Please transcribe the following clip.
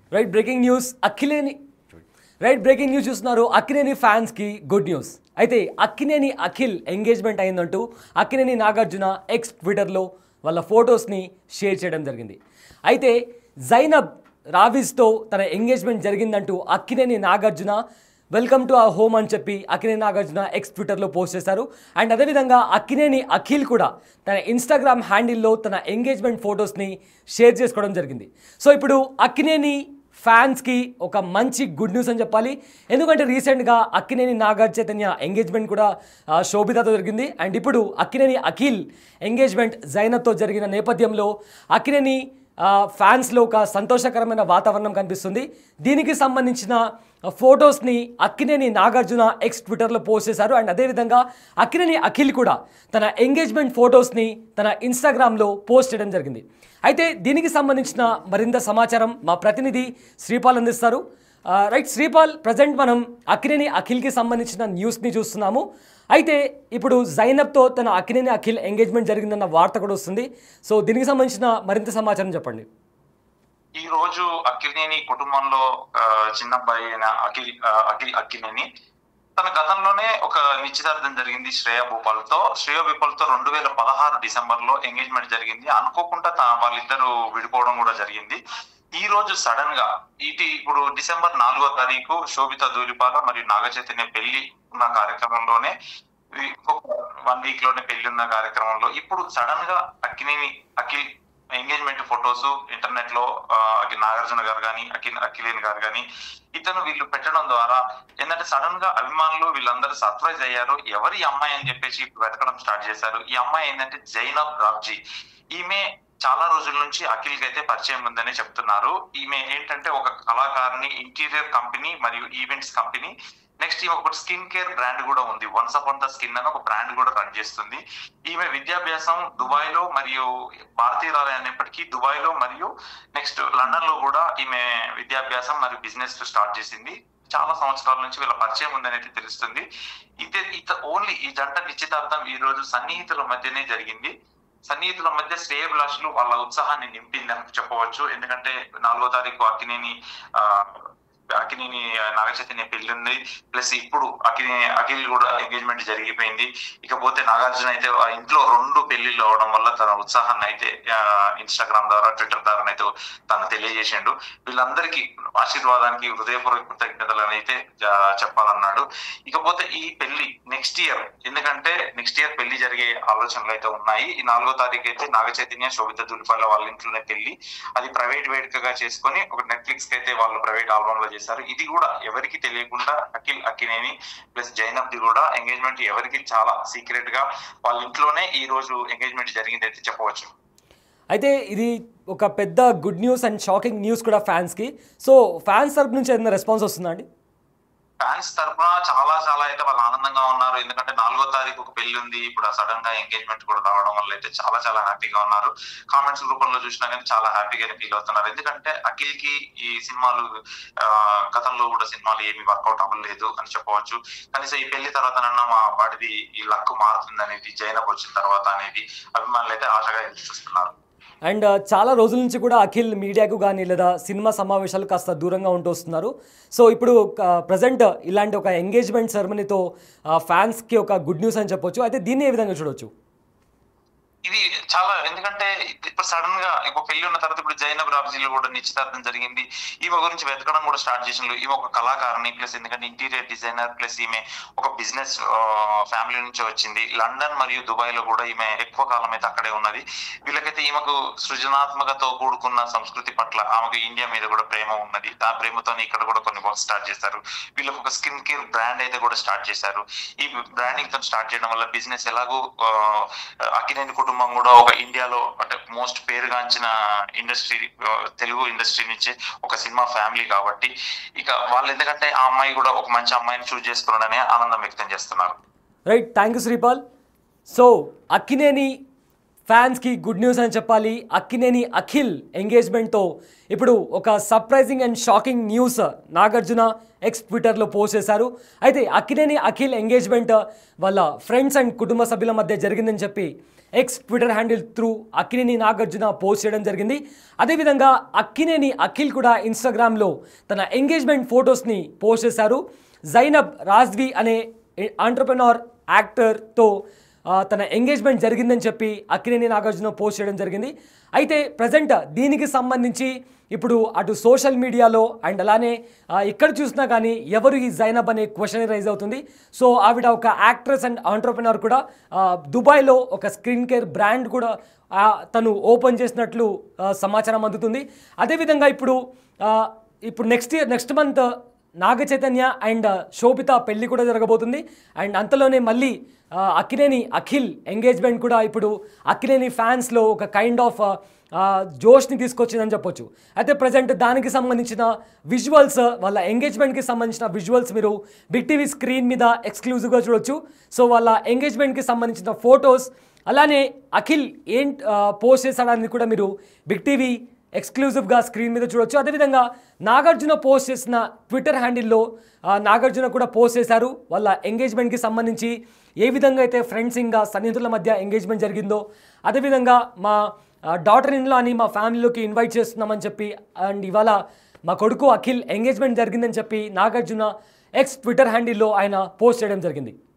right breaking news Akkineni right breaking news చూస్తున్నారు అక్కినేని ఫ్యాన్స్కి good news అయితే అక్కినేని అఖిల్ ఎంగేజ్మెంట్ అయిందంటూ అక్కినేని నాగార్జున ఎక్స్ ట్విట్టర్లో వాళ్ళ ఫొటోస్ని షేర్ చేయడం జరిగింది అయితే జైనబ్ రావిస్తో తన ఎంగేజ్మెంట్ జరిగిందంటూ అక్కినేని నాగార్జున వెల్కమ్ టు ఆ హోమ్ అని చెప్పి అక్కినేని నాగార్జున ఎక్స్ ట్విట్టర్లో పోస్ట్ చేశారు అండ్ అదేవిధంగా అక్కినేని అఖిల్ కూడా తన ఇన్స్టాగ్రామ్ హ్యాండిల్లో తన ఎంగేజ్మెంట్ ఫొటోస్ని షేర్ చేసుకోవడం జరిగింది సో ఇప్పుడు అక్కినేని ఫ్యాన్స్కి ఒక మంచి గుడ్ న్యూస్ అని చెప్పాలి ఎందుకంటే రీసెంట్గా అక్కినేని నాగార్ చైతన్య ఎంగేజ్మెంట్ కూడా ఆ, శోభితతో జరిగింది అండ్ ఇప్పుడు అక్కినేని అఖిల్ ఎంగేజ్మెంట్ జైనత్తో జరిగిన నేపథ్యంలో అక్కినేని ఆ, ఫ్యాన్స్లో ఒక సంతోషకరమైన వాతావరణం కనిపిస్తుంది దీనికి సంబంధించిన ఫొటోస్ని అక్కినేని నాగార్జున ఎక్స్ ట్విట్టర్లో పోస్ట్ చేశారు అండ్ అదేవిధంగా అక్కినేని అఖిల్ కూడా తన ఎంగేజ్మెంట్ ఫొటోస్ని తన ఇన్స్టాగ్రామ్లో పోస్ట్ చేయడం జరిగింది అయితే దీనికి సంబంధించిన మరింత సమాచారం మా ప్రతినిధి శ్రీపాల్ అందిస్తారు ఆ, రైట్ శ్రీపాల్ ప్రజెంట్ మనం అక్కినేని అఖిల్కి సంబంధించిన న్యూస్ని చూస్తున్నాము అయితే ఇప్పుడు జైనబ్తో తన అక్కినేని అఖిల్ ఎంగేజ్మెంట్ జరిగిందన్న వార్త కూడా వస్తుంది సో దీనికి సంబంధించిన మరింత సమాచారం చెప్పండి ఈ రోజు అక్కినేని కుటుంబంలో ఆ, చిన్న అబ్బాయి అయిన అఖిల్ ఆ, అఖిల్ అక్కినేని తన గతంలోనే ఒక నిశ్చితార్థం జరిగింది శ్రేయ భూపాల్ తో శ్రేయ భూపాల్ తో రెండు వేల పదహారు డిసెంబర్ లో ఎంగేజ్మెంట్ జరిగింది అనుకోకుండా తా- వాళ్ళిద్దరూ విడిపోవడం కూడా జరిగింది ఈ రోజు సడన్ గా ఇటు ఇప్పుడు డిసెంబర్ నాలుగో తారీఖు శోభిత దూలిపాల మరియు నాగ చైతన్య పెళ్లి ఉన్న కార్యక్రమంలోనే వన్ వీక్ లోనే పెళ్లి ఉన్న కార్యక్రమంలో ఇప్పుడు సడన్ గా Akkineni Akhil engagement photos internet లో ఆ, అఖిల్ నాగార్జున గారు కానీ అఖిల్ అఖిలేని గారు కానీ ఇతను వీళ్ళు పెట్టడం ద్వారా ఏంటంటే సడన్ గా అభిమానులు వీళ్ళందరూ సర్ప్రైజ్ అయ్యారు ఎవరి ఈ అమ్మాయి అని చెప్పేసి ఇప్పుడు వెతకడం స్టార్ట్ చేశారు ఈ అమ్మాయి ఏంటంటే జైనబ్ రాబ్జీ ఈమె చాలా రోజుల నుంచి అఖిల్ కి అయితే పరిచయం ఉందని చెప్తున్నారు ఈమె ఏంటంటే ఒక కళాకారిణి ఇంటీరియర్ కంపెనీ మరియు ఈవెంట్స్ కంపెనీ నెక్స్ట్ ఈమె ఒక స్కిన్ కేర్ బ్రాండ్ కూడా ఉంది వన్స్ అపాన్ ద స్కిన్ అని ఒక బ్రాండ్ కూడా రన్ చేస్తుంది ఈమె విద్యాభ్యాసం దుబాయ్ లో మరియు భారతీయురాలు అనేప్పటికీ దుబాయ్ లో మరియు నెక్స్ట్ లండన్ లో కూడా ఈమె విద్యాభ్యాసం మరియు బిజినెస్ స్టార్ట్ చేసింది చాలా సంవత్సరాల నుంచి వీళ్ళ పరిచయం ఉందని అయితే తెలుస్తుంది ఇదే ఇత ఓన్లీ ఈ జంట నిశ్చితార్థం ఈ రోజు సన్నిహితుల మధ్యనే జరిగింది సన్నిహితుల మధ్య శ్రేయభిలాషులు వాళ్ళ ఉత్సాహాన్ని నింపింది అని చెప్పవచ్చు ఎందుకంటే నాలుగో తారీఖు అక్కినేని ఆ, అక్కినేని నాగచైతన్య పెళ్లి ఉంది ప్లస్ ఇప్పుడు అఖిల్ అఖిల్ కూడా ఎంగేజ్మెంట్ జరిగిపోయింది ఇకపోతే నాగార్జున అయితే ఆ ఇంట్లో రెండు పెళ్లిళ్ళు అవడం వల్ల తన ఉత్సాహాన్ని అయితే ఇన్స్టాగ్రామ్ ద్వారా ట్విట్టర్ ద్వారా అయితే తను తెలియజేసిండు వీళ్ళందరికీ ఆశీర్వాదానికి హృదయపూర్వక కృతజ్ఞతలు అయితే ఆ, చెప్పాలన్నాడు ఇకపోతే ఈ పెళ్లి నెక్స్ట్ ఇయర్ ఎందుకంటే నెక్స్ట్ ఇయర్ పెళ్లి జరిగే ఆలోచనలు అయితే ఉన్నాయి ఈ నాలుగో తారీఖు అయితే నాగ చైతన్య శోభిత దులిపాల వాళ్ళ ఇంట్లోనే పెళ్లి అది ప్రైవేట్ వేడుకగా చేసుకొని ఒక నెట్ఫ్లిక్స్ కి అయితే వాళ్ళు ప్రైవేట్ ఆల్బమ్ లో చేశారు ఇది కూడా ఎవరికి తెలియకుండా అఖిల్ అక్కినేని ప్లస్ జైనబ్ ది కూడా ఎంగేజ్మెంట్ ఎవరికి చాలా సీక్రెట్ గా వాళ్ళ ఇంట్లోనే ఈ రోజు ఎంగేజ్మెంట్ జరిగింది అయితే చెప్పవచ్చు అయితే ఇది ఒక పెద్ద good news and shocking news కూడా ఫ్యాన్స్కి సో ఫ్యాన్స్ తరపు నుంచి ఏదైనా రెస్పాన్స్ వస్తుందా అండి ఫ్యాన్స్ తరఫున చాలా చాలా అయితే వాళ్ళు ఆనందంగా ఉన్నారు ఎందుకంటే నాలుగో తారీఖు ఒక పెళ్లి ఉంది ఇప్పుడు సడన్ గా ఎంగేజ్మెంట్ కూడా రావడం వల్ల అయితే చాలా చాలా హ్యాపీగా ఉన్నారు కామెంట్స్ రూపంలో చూసినా కానీ చాలా హ్యాపీగా ఫీల్ అవుతున్నారు ఎందుకంటే అఖిల్ కి ఈ సినిమాలు ఆ, గతంలో కూడా సినిమాలు ఏమి వర్కౌట్ అవ్వలేదు అని చెప్పవచ్చు కనీసం ఈ పెళ్లి తర్వాతనన్నా మా వాడిది ఈ లక్ మారుతుంది అనేది జైనబ్ వచ్చిన తర్వాత అనేది అభిమానులు అయితే ఆశగా ఎదురు చూస్తున్నారు అండ్ ఆ, చాలా రోజుల నుంచి కూడా అఖిల్ మీడియాకు కానీ లేదా సినిమా సమావేశాలు కాస్త దూరంగా ఉంటూ వస్తున్నారు సో ఇప్పుడు ప్రజెంట్ ఇలాంటి ఒక ఎంగేజ్మెంట్ సెరమనీతో ఫ్యాన్స్కి ఒక గుడ్ న్యూస్ అని చెప్పొచ్చు అయితే దీన్ని ఏ విధంగా చూడొచ్చు ఇది చాలా ఎందుకంటే ఇప్పుడు సడన్ గా ఒక పెళ్లి ఉన్న తర్వాత ఇప్పుడు జైనబ్ రాబ్జీలో కూడా నిశ్చితార్థం జరిగింది ఈమె గురించి వెతకడం కూడా స్టార్ట్ చేసిండ్రు ఈమె ఒక కళాకారిణి ప్లస్ ఎందుకంటే ఇంటీరియర్ డిజైనర్ ప్లస్ ఈమె ఒక బిజినెస్ ఫ్యామిలీ నుంచి వచ్చింది లండన్ మరియు దుబాయ్ లో కూడా ఈమె ఎక్కువ కాలం అయితే అక్కడే ఉన్నది వీళ్ళకైతే ఈమెకు సృజనాత్మకతో కూడుకున్న సంస్కృతి పట్ల ఆమెకు ఇండియా మీద కూడా ప్రేమ ఉన్నది ఆ ప్రేమతో ఇక్కడ కూడా కొన్ని వర్క్ స్టార్ట్ చేస్తారు వీళ్ళకి ఒక స్కిన్ కేర్ బ్రాండ్ అయితే కూడా స్టార్ట్ చేశారు ఈ బ్రాండింగ్ తో స్టార్ట్ చేయడం వల్ల బిజినెస్ ఎలాగో ఆ, అక్కినేని కుటుంబం కూడా ఒక ఇండియాలో అంటే మోస్ట్ పేరుగాంచిన ఇండస్ట్రీ తెలుగు ఇండస్ట్రీ నుంచి ఒక సినిమా ఫ్యామిలీ కాబట్టి ఇక వాళ్ళు ఎందుకంటే ఆ అమ్మాయి కూడా ఒక మంచి అమ్మాయిని చూస్ చేసుకున్నాడని ఆనందం వ్యక్తం చేస్తున్నారు right thank you Sripal so Akkineni ఫ్యాన్స్కి గుడ్ న్యూస్ అని చెప్పాలి అక్కినేని అఖిల్ ఎంగేజ్మెంట్తో ఇప్పుడు ఒక surprising and shocking news Nagarjuna X ట్విట్టర్లో పోస్ట్ చేశారు అయితే అక్కినేని అఖిల్ ఎంగేజ్మెంట్ వాళ్ళ ఫ్రెండ్స్ అండ్ కుటుంబ సభ్యుల మధ్య జరిగిందని చెప్పి X Twitter handle through Akkineni Nagarjuna post చేయడం జరిగింది అదేవిధంగా అక్కినేని అఖిల్ కూడా ఇన్స్టాగ్రామ్లో తన ఎంగేజ్మెంట్ ఫొటోస్ని పోస్ట్ చేశారు జైనబ్ రాజ్వి అనే ఆంటర్ప్రెనర్ యాక్టర్తో ఆ, తన ఎంగేజ్మెంట్ జరిగిందని చెప్పి అక్కినేని నాగార్జున పోస్ట్ చేయడం జరిగింది అయితే ప్రజెంట్ దీనికి సంబంధించి ఇప్పుడు అటు సోషల్ మీడియాలో అండ్ అలానే ఆ, ఎక్కడ చూసినా కానీ ఎవరు ఈ జైనబ్ అనే క్వశ్చన్ రైజ్ అవుతుంది సో ఆవిడ ఒక యాక్ట్రెస్ అండ్ ఆంటర్ప్రినర్ కూడా ఆ, దుబాయ్లో ఒక స్క్రీన్ కేర్ బ్రాండ్ కూడా ఆ, తను ఓపెన్ చేసినట్లు ఆ, సమాచారం అందుతుంది అదేవిధంగా ఇప్పుడు ఆ, ఇప్పుడు next year next month Naga Chaitanya and Sobhita పెళ్లి కూడా జరగబోతుంది అండ్ అంతలోనే మళ్ళీ ఆ, అక్కినేని అఖిల్ ఎంగేజ్మెంట్ కూడా ఇప్పుడు అక్కినేని ఫ్యాన్స్లో ఒక కైండ్ ఆఫ్ జోష్ని తీసుకొచ్చిందని చెప్పొచ్చు అయితే ప్రజెంట్ దానికి సంబంధించిన విజువల్స్ వాళ్ళ ఎంగేజ్మెంట్కి సంబంధించిన విజువల్స్ మీరు బిగ్ టీవీ స్క్రీన్ మీద ఎక్స్క్లూజివ్గా చూడొచ్చు సో వాళ్ళ ఎంగేజ్మెంట్కి సంబంధించిన ఫొటోస్ అలానే అఖిల్ ఏం పోస్ట్ చేశాడని కూడా మీరు బిగ్ టీవీ ఎక్స్క్లూజివ్గా స్క్రీన్ మీద చూడొచ్చు అదేవిధంగా నాగార్జున పోస్ట్ చేసిన ట్విట్టర్ హ్యాండిల్లో ఆ, నాగార్జున కూడా పోస్ట్ చేశారు వాళ్ళ ఎంగేజ్మెంట్కి సంబంధించి ఏ విధంగా అయితే ఫ్రెండ్స్ ఇంకా సన్నిహితుల మధ్య ఎంగేజ్మెంట్ జరిగిందో అదేవిధంగా మా డాటర్ ఇన్లో అని మా ఫ్యామిలీలోకి ఇన్వైట్ చేస్తున్నామని చెప్పి అండ్ ఇవాళ మా కొడుకు అఖిల్ ఎంగేజ్మెంట్ జరిగిందని చెప్పి నాగార్జున ఎక్స్ ట్విట్టర్ హ్యాండిల్లో ఆయన పోస్ట్ చేయడం జరిగింది